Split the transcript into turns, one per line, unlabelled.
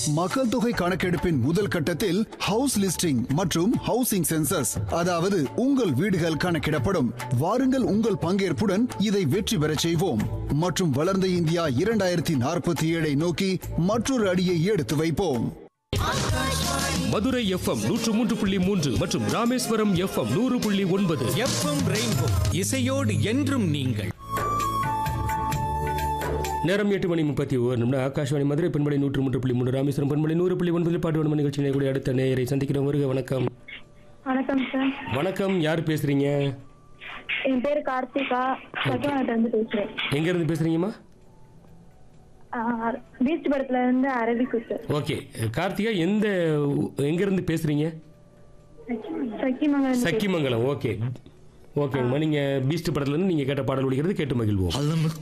மக்கள் தொகை கணக்கெடுப்பின் முதல் கட்டத்தில் ஹவுஸ் லிஸ்டிங் மற்றும் ஹவுசிங் சென்சஸ் அதாவது உங்கள் வீடுகள் கணக்கிடப்படும் வாருங்கள் உங்கள் பங்கேற்புடன் இதை வெற்றி பெறச் செய்வோம் மற்றும் வளர்ந்த இந்தியா இரண்டாயிரத்தி நாற்பத்தி ஏழை நோக்கி மற்றொரு அடியை எடுத்து வைப்போம்
மதுரை எஃப்எம் நூற்று மூன்று புள்ளி மூன்று மற்றும் ராமேஸ்வரம் எஃப்எம் நூறு புள்ளி ஒன்பது
எஃப்எம் ரெயின்போ இசையோடு என்றும் நீங்கள்
நேரம் எட்டு மணி முப்பத்தி ஒரு நிமிடம் ஆகாஷ்வாணி மதுரை பண்பலை நூற்று மூன்று புள்ளி மூன்று ராமேஸ்வரம் பண்பலை நூறு புள்ளி ஒன்பதில் பாட்டு வனம நிகழ்ச்சி கூட அடுத்த நேயரை சந்திக்கிறோம் வருக வணக்கம்
வணக்கம் சார்
வணக்கம் யார் பேசுறீங்க
என் பேர் கார்த்திகா சத்யநாட்டில இருந்து பேசுறேன்
எங்க இருந்து பேசுறீங்கம்மா
ஆஹ் பீச் படத்துல இருந்து அரவிக்குத்து
ஓகே கார்த்திகா எந்த எங்க இருந்து பேசுறீங்க
சக்கிமங்கலம்
சக்கிமங்கலம் ஓகே ஓகேங்கம்மா நீங்க பீஸ்ட் படத்துல இருந்து நீங்க கேட்ட பாடல் ஒழிக்கிறது கேட்டு மகிழ்வோம்